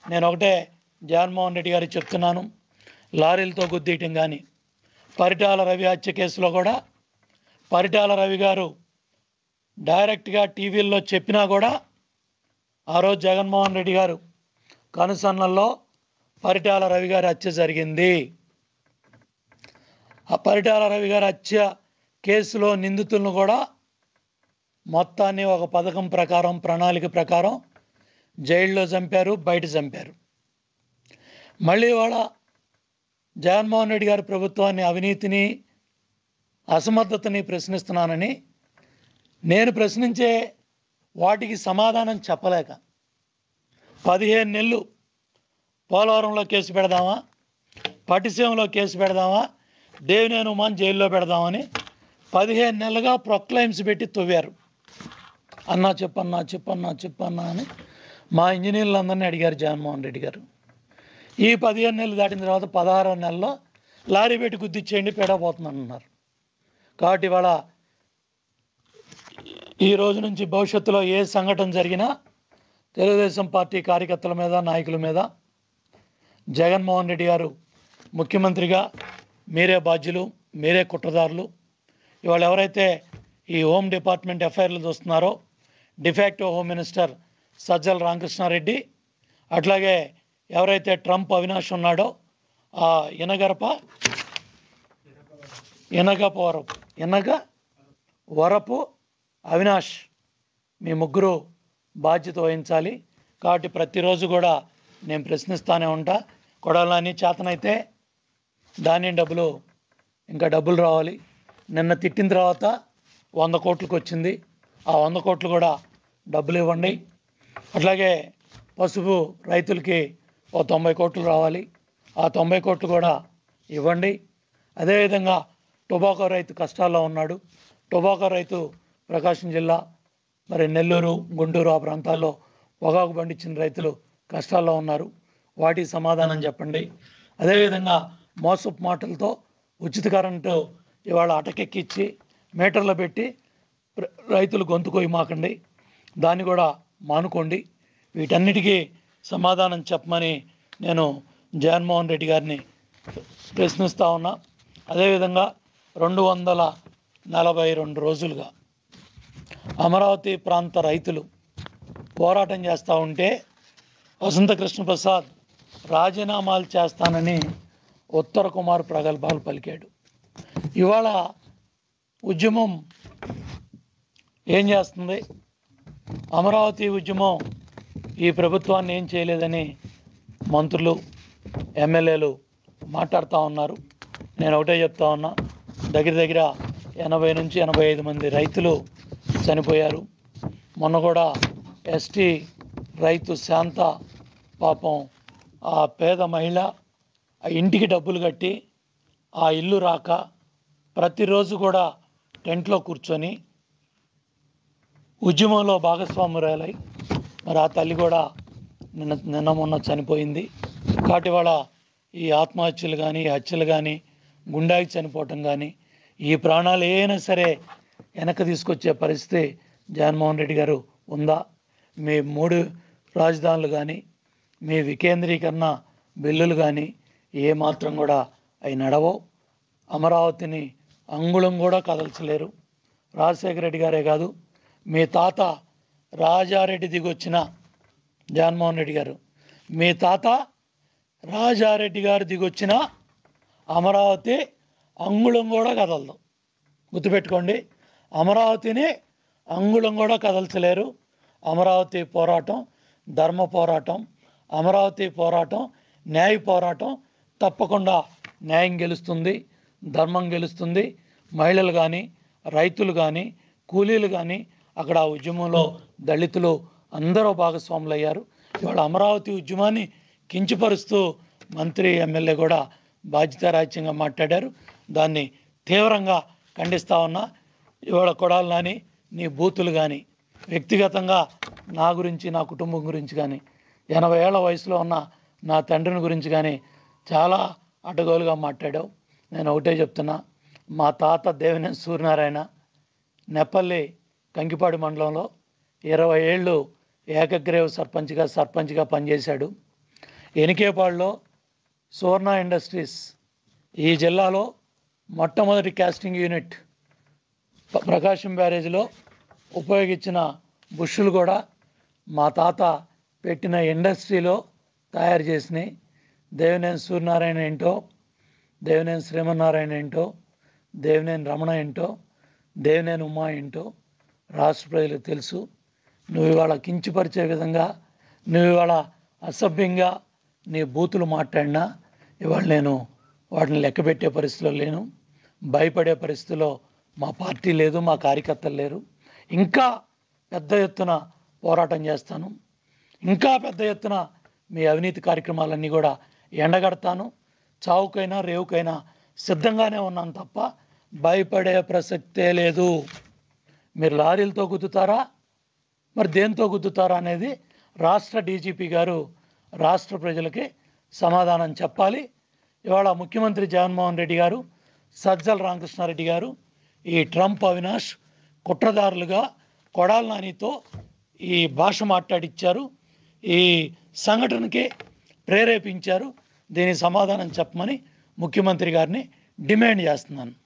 నేను ఒకటే జగన్మోహన్ రెడ్డి గారికి చెప్తున్నాను లారీలతో గుద్దీయటం కానీ పరిటాల రవి హత్య కేసులో కూడా పరిటాల రవి గారు డైరెక్ట్గా టీవీల్లో చెప్పినా కూడా ఆ రోజు జగన్మోహన్ రెడ్డి గారు కనుసన్నల్లో పరిటాల రవి గారి హత్య జరిగింది ఆ పరిటాల రవి గారి హత్య కేసులో నిందితులను కూడా మొత్తాన్ని ఒక పథకం ప్రకారం ప్రణాళిక ప్రకారం జైల్లో చంపారు బయట చంపారు మళ్ళీ వాళ్ళ జగన్మోహన్ రెడ్డి గారి ప్రభుత్వాన్ని అవినీతిని అసమర్థతని ప్రశ్నిస్తున్నానని నేను ప్రశ్నించే వాటికి సమాధానం చెప్పలేక పదిహేను నెలలు పోలవరంలో కేసు పెడదామా పటిసీమలో కేసు పెడదామా దేవినేని ఉమాన్ జైల్లో పెడదామని పదిహేను నెలలుగా ప్రొక్లైమ్స్ పెట్టి తవ్వారు అన్నా చెప్పన్నా చెప్పన్నా చెప్పన్నా అని మా ఇంజనీర్లు అందరినీ అడిగారు జగన్మోహన్ రెడ్డి గారు ఈ పదిహేను నెలలు దాటిన తర్వాత పదహారో నెలలో లారీ పెట్టి గుద్దిచ్చేయండి పెడబోతున్నాను అన్నారు కాబట్టి ఇవాళ ఈ రోజు నుంచి భవిష్యత్తులో ఏ సంఘటన జరిగినా తెలుగుదేశం పార్టీ కార్యకర్తల మీద నాయకుల మీద జగన్మోహన్ రెడ్డి గారు ముఖ్యమంత్రిగా మీరే బాధ్యులు మీరే కుట్రదారులు ఇవాళ ఎవరైతే ఈ హోమ్ డిపార్ట్మెంట్ ఎఫ్ఐఆర్లు చూస్తున్నారో de facto home minister Sajjala Ramakrishna Reddy అట్లాగే ఎవరైతే ట్రంప్ అవినాష్ ఉన్నాడో ఆ ఇనగరప ఇనగప వరపు ఇనగ వరపు అవినాష్ మీ ముగ్గురు బాధ్యత వహించాలి కాబట్టి ప్రతిరోజు కూడా నేను ప్రశ్నిస్తూనే ఉంటా కొడాలని చేతనైతే ధాన్యం డబ్బులు ఇంకా డబ్బులు రావాలి నిన్న తిట్టిన తర్వాత వంద కోట్లకు వచ్చింది ఆ వంద కోట్లు కూడా డబ్బులు ఇవ్వండి అట్లాగే పసుపు రైతులకి ఓ తొంభై కోట్లు రావాలి ఆ తొంభై కోట్లు కూడా ఇవ్వండి అదేవిధంగా టొబాకో రైతు కష్టాల్లో ఉన్నాడు టొబాకో రైతు ప్రకాశం జిల్లా మరి నెల్లూరు గుంటూరు ఆ ప్రాంతాల్లో పొగాకు పండించిన రైతులు కష్టాల్లో ఉన్నారు వాటికి సమాధానం చెప్పండి అదేవిధంగా మోసపు మాటలతో ఉచిత కరెంటు ఇవాళ అటకెక్కిచ్చి మీటర్లు పెట్టి ప్ర- రైతులు గొంతు కొయ్యి మాకండి దాన్ని కూడా మానుకోండి వీటన్నిటికీ సమాధానం చెప్పమని నేను జగన్మోహన్ రెడ్డి గారిని ప్రశ్నిస్తా ఉన్నా అదేవిధంగా రెండు వందల నలభై రెండు రోజులుగా అమరావతి ప్రాంత రైతులు పోరాటం చేస్తూ ఉంటే వసంత కృష్ణ ప్రసాద్ రాజీనామాలు చేస్తానని ఉత్తర కుమార్ ప్రగల్భాలు పలికాడు ఇవాళ ఉద్యమం ఏం చేస్తుంది అమరావతి ఉద్యమం ఈ ప్రభుత్వాన్ని ఏం చేయలేదని మంత్రులు ఎమ్మెల్యేలు మాట్లాడుతూ ఉన్నారు నేను ఒకటే చెప్తా ఉన్నా దగ్గర దగ్గర ఎనభై నుంచి ఎనభై ఐదు మంది రైతులు చనిపోయారు మొన్న కూడా ఎస్టీ రైతు శాంత పాపం ఆ పేద మహిళ ఆ ఇంటికి డబ్బులు కట్టి ఆ ఇల్లు రాక ప్రతిరోజు కూడా టెంట్లో కూర్చొని ఉద్యమంలో భాగస్వామురాలై మరి ఆ తల్లి కూడా నిన్న నిన్న మొన్న చనిపోయింది కాబట్టి వాళ్ళ ఈ ఆత్మహత్యలు కానీ ఈ హత్యలు కానీ గుండాకి చనిపోవటం కానీ ఈ ప్రాణాలు ఏమైనా సరే వెనక్కి తీసుకొచ్చే పరిస్థితి జగన్మోహన్ రెడ్డి గారు ఉందా మీ మూడు రాజధానులు కానీ మీ వికేంద్రీకరణ బిల్లులు కానీ ఏ మాత్రం కూడా అవి నడవవు అమరావతిని అంగుళం కూడా కదల్చలేరు రాజశేఖర రెడ్డి గారే కాదు మీ తాత రాజారెడ్డి దిగొచ్చిన జగన్మోహన్ రెడ్డి గారు మీ తాత రాజారెడ్డి గారు దిగొచ్చిన అమరావతి అంగుళం కూడా కదలదు గుర్తుపెట్టుకోండి అమరావతిని అంగుళం కూడా కదల్చలేరు అమరావతి పోరాటం ధర్మ పోరాటం అమరావతి పోరాటం న్యాయ పోరాటం తప్పకుండా న్యాయం గెలుస్తుంది ధర్మం గెలుస్తుంది మహిళలు కానీ రైతులు కానీ కూలీలు కానీ అక్కడ ఆ ఉద్యమంలో దళితులు అందరూ భాగస్వాములు అయ్యారు ఇవాళ అమరావతి ఉద్యమాన్ని కించపరుస్తూ మంత్రి ఎమ్మెల్యే కూడా బాధ్యతారాజ్యంగా మాట్లాడారు దాన్ని తీవ్రంగా ఖండిస్తా ఉన్నా ఇవాళ కొడాలి నాని నీ బూతులు కానీ వ్యక్తిగతంగా నా గురించి నా కుటుంబం గురించి కానీ ఎనభై ఏళ్ల వయసులో ఉన్న నా తండ్రిని గురించి కానీ చాలా అడ్డగోలుగా మాట్లాడావు నేను ఒకటే చెప్తున్నా మా తాత దేవినేని సూర్యనారాయణ నెప్పల్లి కంకిపాడు మండలంలో ఇరవై ఏళ్ళు ఏకగ్రేవ్ సర్పంచ్గా సర్పంచ్గా పనిచేశాడు ఎనికేపాడులో సువర్ణ ఇండస్ట్రీస్ ఈ జిల్లాలో మొట్టమొదటి కాస్టింగ్ యూనిట్ ప- ప్రకాశం బ్యారేజ్లో ఉపయోగించిన బుష్లు కూడా మా తాత పెట్టిన ఇండస్ట్రీలో తయారు చేసినాయి దేవినేని సూర్యనారాయణ ఏంటో దేవినేని శ్రీమన్నారాయణ ఏంటో దేవినేని రమణ ఏంటో దేవినేని ఉమా ఏంటో రాష్ట్ర ప్రజలకు తెలుసు నువ్వు ఇవాళ కించిపరిచే విధంగా నువ్వు ఇవాళ అసభ్యంగా నీ బూతులు మాట్లాడినా ఇవాళ నేను వాటిని లెక్క పెట్టే పరిస్థితిలో లేను భయపడే పరిస్థితిలో మా పార్టీ లేదు మా కార్యకర్తలు లేరు ఇంకా పెద్ద ఎత్తున పోరాటం చేస్తాను ఇంకా పెద్ద ఎత్తున మీ అవినీతి కార్యక్రమాలన్నీ కూడా ఎండగడతాను చావుకైనా రేవుకైనా సిద్ధంగానే ఉన్నాను తప్ప భయపడే ప్రసక్తే లేదు మీరు లారీలతో గుద్దుతారా మరి దేంతో గుద్దుతారా అనేది రాష్ట్ర డీజీపీ గారు రాష్ట్ర ప్రజలకి సమాధానం చెప్పాలి ఇవాళ ముఖ్యమంత్రి జగన్మోహన్ రెడ్డి గారు సజ్జల రామకృష్ణారెడ్డి గారు ఈ ట్రంప్ అవినాష్ కుట్రదారులుగా కొడాల నానితో ఈ భాష మాట్లాడిచ్చారు ఈ సంఘటనకి ప్రేరేపించారు దీని సమాధానం చెప్పమని ముఖ్యమంత్రి గారిని డిమాండ్ చేస్తున్నాను